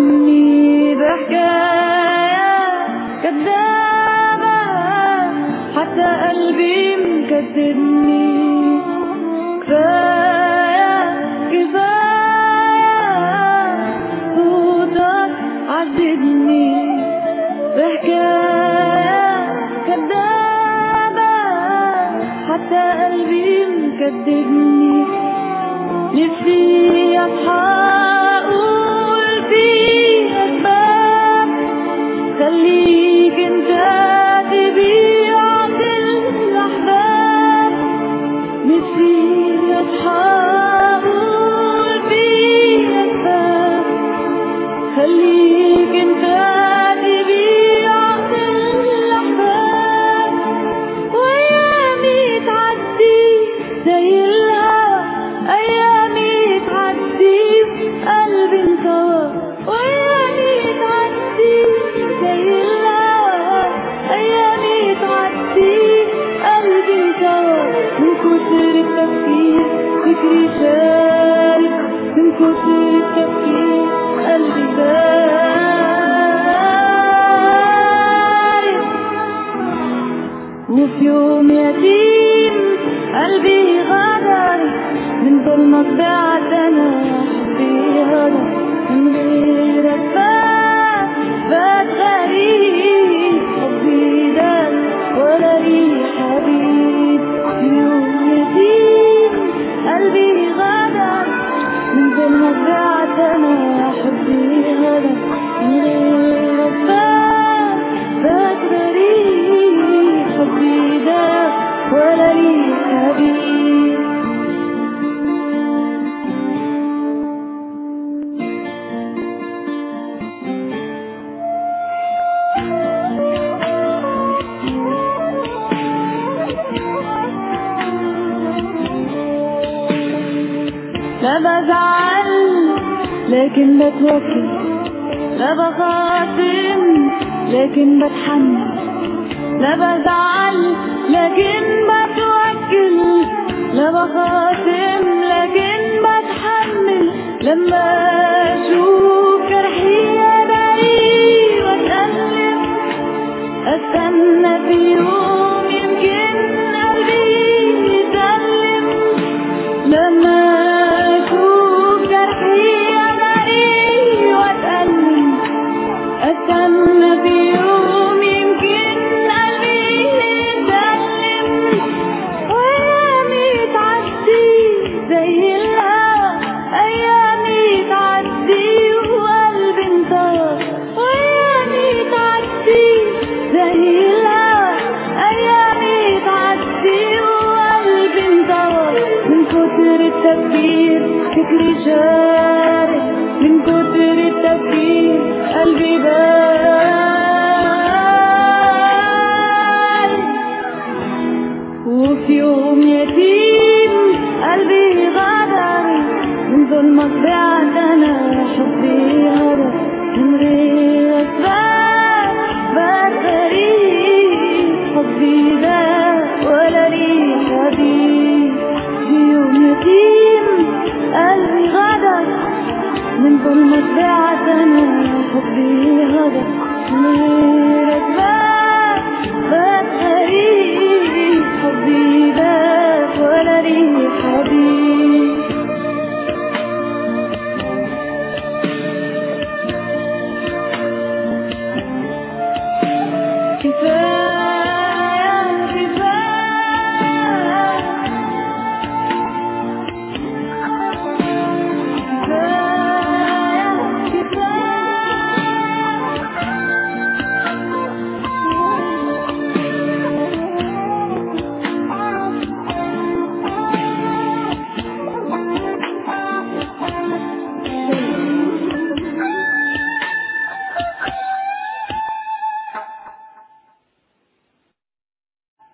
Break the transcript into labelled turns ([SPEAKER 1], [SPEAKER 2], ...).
[SPEAKER 1] عذبني بحكاية كدابة حتى قلبي مكذبني كفاية كفاية صوتك عذبني بحكاية كدابة حتى قلبي مكذبني نفسي أصحى أقول في أسباب خليك انت تبيع الأحباب نفسي أصحى أقول في أسباب خليك انت تبيع الأحباب وأيامي تعدي زي الهوا أيامي تعدي قلبي انطوى وأيامي تعدي زي الهوا أيامي تعدي قلبي انطوى من كتر التفكير فكري شارك من كتر التفكير قلبي بارد وفي يوم يتيم قلبي غدر من ظلمك بعد انا حبي هدر من غيرك فات فات غريب حبي ده ولا لي حبيب في يوم يتيم قلبي غدر من ظلمك بعد انا حبي هدر من غيرك فات فات غريب حبي ده ولا لي حبيب لا بزعل لكن بتوكل لا بخاصم لكن بتحمل لا بزعل لكن بتوكل لا بخاصم لكن بتحمل لما اشوف جرحي بريء واتألم استنى في يوم يمكن قلبي يسلم لما اشوف جرحي بريء واتألم استنى في يوم يمكن قلبي يسلم وايامي تعدي زي الهوا ايامي تعدي وقلبي انطار وايامي تعدي زي الهوا ايامي تعدي وقلبي انطار من كتر التفكير فكري شارد من كتر التفكير قلبي بارد وفي يوم يتيم قلبي غدر من ظلمك بعد انا حبي هدر من غير اسباب بات غريب حبي ده ولا لي حبيب في يوم يتيم قلبي غدر من ظلمك بعد انا حبي هدر من